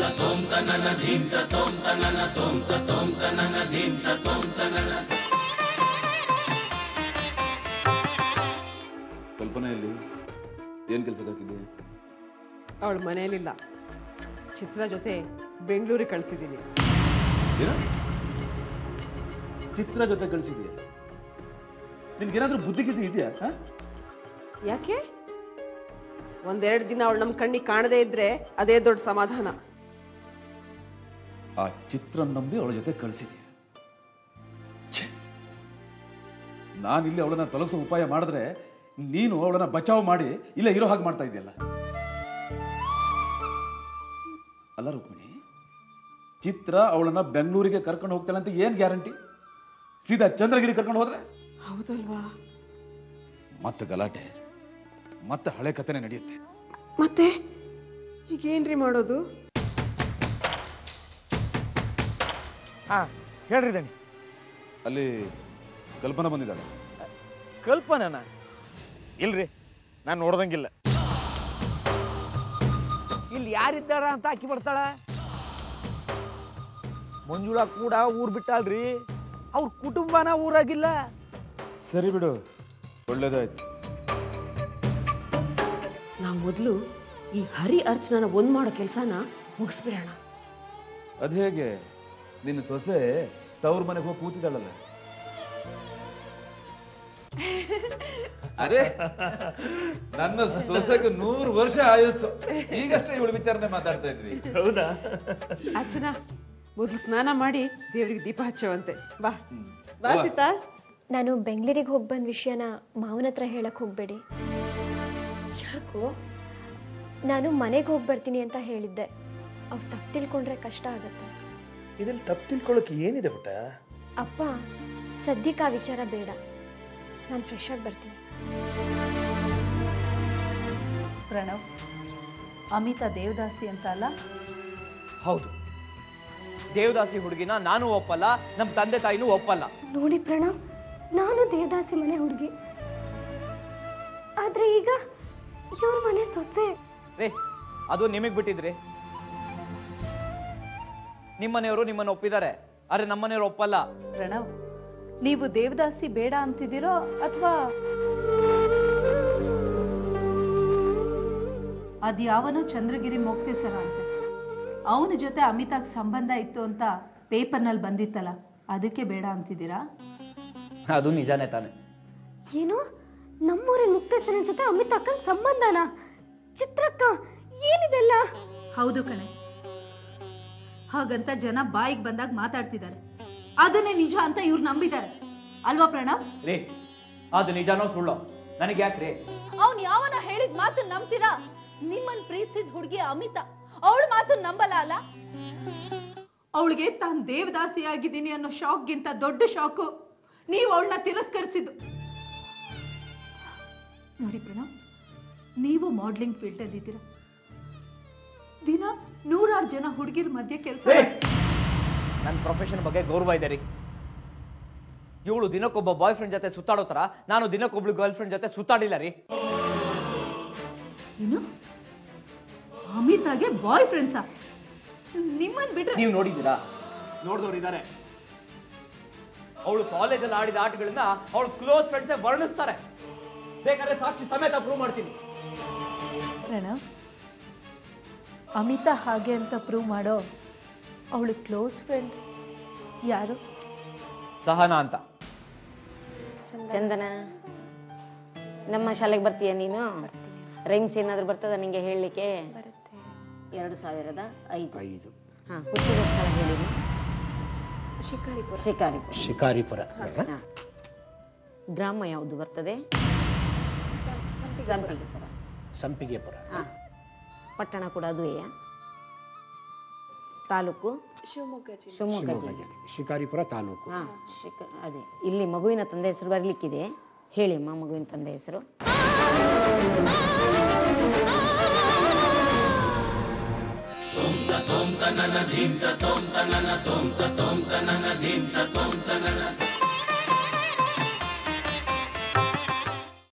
ಕಲ್ಪನೆಯಲ್ಲಿ ಏನ್ ಕೆಲಸಕ್ಕೆ ಹಾಕಿದ್ದೆ ಅವಳು ಮನೆಯಲ್ಲಿಲ್ಲ ಚಿತ್ರ ಜೊತೆ ಬೆಂಗಳೂರಿಗೆ ಕಳ್ಸಿದ್ದೀನಿ ಏನ ಚಿತ್ರ ಜೊತೆ ಕಳಿಸಿದ್ಯಾ ನಿನ್ಗೇನಾದ್ರೂ ಬುದ್ಧಿಗಿದ್ದಿ ಇದೆಯಾ ಹ? ಯಾಕೆ ಒಂದೆರಡು ದಿನ ಅವಳು ನಮ್ಮ ಕಣ್ಣಿಗೆ ಕಾಣದೇ ಇದ್ರೆ ಅದೇ ದೊಡ್ಡ ಸಮಾಧಾನ ಆ ಚಿತ್ರ ನಂಬಿ ಅವಳ ಜೊತೆ ಕಳಿಸಿದ್ಯಾ ನಾನಿಲ್ಲಿ ಅವಳನ್ನ ತೊಲಗಿಸೋ ಉಪಾಯ ಮಾಡಿದ್ರೆ ನೀನು ಅವಳನ್ನ ಬಚಾವ್ ಮಾಡಿ ಇಲ್ಲ ಇರೋ ಹಾಗೆ ಮಾಡ್ತಾ ಇದೆಯಲ್ಲ ಅಲ್ಲ ರುಕ್ಮಿಣಿ ಚಿತ್ರ ಅವಳನ್ನ ಬೆಂಗಳೂರಿಗೆ ಕರ್ಕೊಂಡು ಹೋಗ್ತಾಳೆ ಅಂತ ಏನ್ ಗ್ಯಾರಂಟಿ ಸೀದಾ ಚಂದ್ರಗಿರಿ ಕರ್ಕೊಂಡು ಹೋದ್ರೆ ಹೌದಲ್ವಾ ಮತ್ತೆ ಗಲಾಟೆ ಮತ್ತೆ ಹಳೆ ಕಥೆನೆ ನಡೆಯುತ್ತೆ ಮತ್ತೆ ಈಗೇನ್ರಿ ಮಾಡೋದು ಹಾ ಹೇಳ್ರಿ ದಣಿ ಅಲ್ಲಿ ಕಲ್ಪನಾ ಬಂದಿದ್ದಾಳೆ ಕಲ್ಪನನ ಇಲ್ರಿ ನಾನು ನೋಡ್ದಂಗಿಲ್ಲ ಇಲ್ಲಿ ಯಾರಿದ್ದಾರ ಅಂತ ಆಕಿ ಬರ್ತಾಳ ಮಂಜುಳಾ ಕೂಡ ಊರ್ ಬಿಟ್ಟಾಳ್ರಿ ಅವ್ರ ಕುಟುಂಬನ ಊರಾಗಿಲ್ಲ ಸರಿ ಬಿಡು ಒಳ್ಳೇದಾಯ್ತು ನಾವು ಮೊದಲು ಈ ಹರಿ ಅರ್ಚನನ ಒಂದ್ ಮಾಡೋ ಕೆಲಸನ ಮುಗಿಸ್ಬಿಡೋಣ ಅದ್ ಹೇಗೆ ನಿನ್ನ ಸೊಸೆ ತವ್ರ ಮನೆಗೆ ಹೋಗಿ ಕೂತಿದ್ದಾಳಲ್ಲ ಅರೆ ನನ್ನ ಸೊಸೆಗೆ ನೂರು ವರ್ಷ ಆಯುಸ್ಸು ಈಗಷ್ಟೇ ಇವಳು ವಿಚಾರಣೆ ಮಾತಾಡ್ತಾ ಇದ್ವಿ ಹೌದಾ ಅರ್ಚನಾ ಮೊದಲು ಸ್ನಾನ ಮಾಡಿ ದೇವರಿಗೆ ದೀಪ ಹಚ್ಚವಂತೆ ಬಾ ಬಾ ಅವ್ವ. ಸೀತಾ ನಾನು ಬೆಂಗಳೂರಿಗೆ ಹೋಗಿ ಬಂದ ವಿಷಯನ ಮಾವನ ಹತ್ರ ಹೇಳಕ್ ಹೋಗ್ಬೇಡಿ ಯಾಕೋ ನಾನು ಮನೆಗೆ ಹೋಗಿ ಬರ್ತೀನಿ ಅಂತ ಹೇಳಿದ್ದೆ ಅವ್ರು ತಪ್ಪು ತಿಳ್ಕೊಂಡ್ರೆ ಕಷ್ಟ ಆಗತ್ತೆ ಇದ್ರಲ್ಲಿ ತಪ್ಪು ತಿಳ್ಕೊಳ್ಳೋಕೆ ಏನಿದೆ ಪುಟ್ಟ ಅಪ್ಪ ಸದ್ಯಕ್ಕೆ ಆ ವಿಚಾರ ಬೇಡ ನಾನು ಫ್ರೆಶ್ ಆಗಿ ಬರ್ತೀನಿ ಪ್ರಣವ್ ಅಮಿತಾ ದೇವದಾಸಿ ಅಂತ ಅಲ್ಲ ಹೌದು ದೇವದಾಸಿ ಹುಡುಗಿನ ನಾನು ಒಪ್ಪಲ್ಲ ನಮ್ಮ ತಂದೆ ತಾಯಿನೂ ಒಪ್ಪಲ್ಲ ನೋಡಿ ಪ್ರಣವ್ ನಾನು ದೇವದಾಸಿ ಮನೆ ಹುಡುಗಿ ಆದ್ರೆ ಈಗ ಇವ್ರ ಮನೆ ಸೊಸೆ ರೇ ಅದು ನಿಮಗ್ ಬಿಟ್ಟಿದ್ರಿ ನಿಮ್ಮನೆಯವರು ನಿಮ್ಮನ್ನ ಒಪ್ಪಿದ್ದಾರೆ ಆದ್ರೆ ನಮ್ಮನೆಯವರು ಒಪ್ಪಲ್ಲ ಪ್ರಣವ್ ನೀವು ದೇವದಾಸಿ ಬೇಡ ಅಂತಿದ್ದೀರೋ ಅಥವಾ ಅದ್ಯಾವನೋ ಚಂದ್ರಗಿರಿ ಮೊಕ್ತೇಸರ ಅಂತೆ ಅವನ ಜೊತೆ ಅಮಿತಾಗ್ ಸಂಬಂಧ ಇತ್ತು ಅಂತ ಪೇಪರ್ನಲ್ಲಿ ಬಂದಿತ್ತಲ್ಲ ಅದಕ್ಕೆ ಬೇಡ ಅಂತಿದ್ದೀರಾ ಅದು ನಿಜಾನೇ ತಾನೆ ಏನು ನಮ್ಮೂರಿನ ಮುಕ್ತೇಶ್ವರನ ಜೊತೆ ಅಮಿತ್ ಅಕ್ಕನ ಸಂಬಂಧನ ಚಿತ್ರಕ್ಕ ಏನಿದೆಲ್ಲ ಹೌದು ಕಣೆ ಹಾಗಂತ ಜನ ಬಾಯಿಗೆ ಬಂದಾಗ ಮಾತಾಡ್ತಿದ್ದಾರೆ ಅದನ್ನೇ ನಿಜ ಅಂತ ಇವ್ರು ನಂಬಿದ್ದಾರೆ ಅಲ್ವಾ ಪ್ರಣವ್ ರೀ ಅದು ನಿಜಾನೋ ಸುಳ್ಳೋ ನನಗೆ ಯಾಕ್ರಿ ಅವ್ನ್ ಯಾವನ ಹೇಳಿದ ಮಾತು ನಂಬ್ತೀರಾ ನಿಮ್ಮನ್ ಪ್ರೀತಿಸಿದ ಹುಡುಗಿ ಅಮಿತಾ ಅವಳ ಮಾತು ನಂಬಲ್ಲ ಅಲ್ಲ ಅವಳಿಗೆ ತಾನ್ ದೇವದಾಸಿ ಆಗಿದ್ದೀನಿ ಅನ್ನೋ ಶಾಕ್ಗಿಂತ ದೊಡ್ಡ ಶಾಕು ನೀವು ಅವಳನ್ನ ತಿರಸ್ಕರಿಸಿದ್ದು ನೋಡಿ ಪ್ರಣವ್ ನೀವು ಮಾಡ್ಲಿಂಗ್ ಫೀಲ್ಡ್ ಅಲ್ಲಿ ಇದ್ದೀರಾ ದಿನ ನೂರಾರು ಜನ ಹುಡುಗಿರ ಮಧ್ಯೆ ಕೆಲಸ ನನ್ನ ಪ್ರೊಫೆಷನ್ ಬಗ್ಗೆ ಗೌರವ ಇದೆ ರೀ ಇವಳು ದಿನಕ್ಕೊಬ್ಬ ಬಾಯ್ ಫ್ರೆಂಡ್ ಜೊತೆ ಸುತ್ತಾಡೋ ತರ ನಾನು ದಿನಕ್ಕೊಬ್ಳು ಗರ್ಲ್ ಫ್ರೆಂಡ್ ಜೊತೆ ಸುತ್ತಾಡಿಲ್ಲ ರೀ ಏನು ಅಮಿತಾಗೆ ಬಾಯ್ ಫ್ರೆಂಡ್ಸಾ ನಿಮ್ಮನ್ ಬಿಟ್ರೆ ನೀವು ನೋಡಿದ್ದೀರಾ ನೋಡಿದವರಿದ್ದಾರೆ ಅವಳು ಕಾಲೇಜಲ್ಲಿ ಆಡಿದ ಆಟಗಳನ್ನ ಅವಳು ಕ್ಲೋಸ್ ಫ್ರೆಂಡ್ಸೇ ವರ್ಣಿಸ್ತಾರೆ ಬೇಕಾದ್ರೆ ಸಾಕ್ಷಿ ಸಮೇತ ಪ್ರೂವ್ ಮಾಡ್ತೀನಿ ಪ್ರಣವ್ ಅಮಿತಾ ಹಾಗೆ ಅಂತ ಪ್ರೂವ್ ಮಾಡೋ ಅವಳು ಕ್ಲೋಸ್ ಫ್ರೆಂಡ್ ಯಾರು ಸಹನಾ ಅಂತ ಚಂದನ ನಮ್ಮ ಶಾಲೆಗೆ ಬರ್ತೀಯ ನೀನು ರೈಮ್ಸ್ ಏನಾದ್ರು ಬರ್ತದ ನಿಂಗೆ ಹೇಳಲಿಕ್ಕೆ ಎರಡು ಸಾವಿರದ ಐದು ಐದು ಹಾ ಹುಟ್ಟಿದ ಸ್ಥಳ ಹೇಳಿ ಶಿಕಾರಿಪುರ ಶಿಕಾರಿಪುರ ಶಿಕಾರಿಪುರ ಹಾ. ಗ್ರಾಮ ಯಾವುದು ಬರ್ತದೆ ಸಂಪಿಗೆಪುರ ಸಂಪಿಗೆಪುರ ಹಾ ಪಟ್ಟಣ ಕೂಡ ಅದುವೇ ತಾಲೂಕು ಶಿವಮೊಗ್ಗ ಜಿಲ್ಲೆ ಶಿವಮೊಗ್ಗ ಶಿವಮೊಗ್ಗ ಜಿಲ್ಲೆ ಜಿಲ್ಲೆ. ಶಿಕಾರಿಪುರ ತಾಲೂಕು ಹಾ ಶಿಕ ಅದೇ ಇಲ್ಲಿ ಮಗುವಿನ ತಂದೆ ಹೆಸರು ಬರ್ಲಿಕ್ಕಿದೆ ಹೇಳಿ ಅಮ್ಮ ಮಗುವಿನ ತಂದೆ ಹೆಸರು ತೋಂ ತನನ ಧೀಂತ ತೋಂ ತನನ ತೋಂ ತೋಂ ತನನ ಧೀಂತ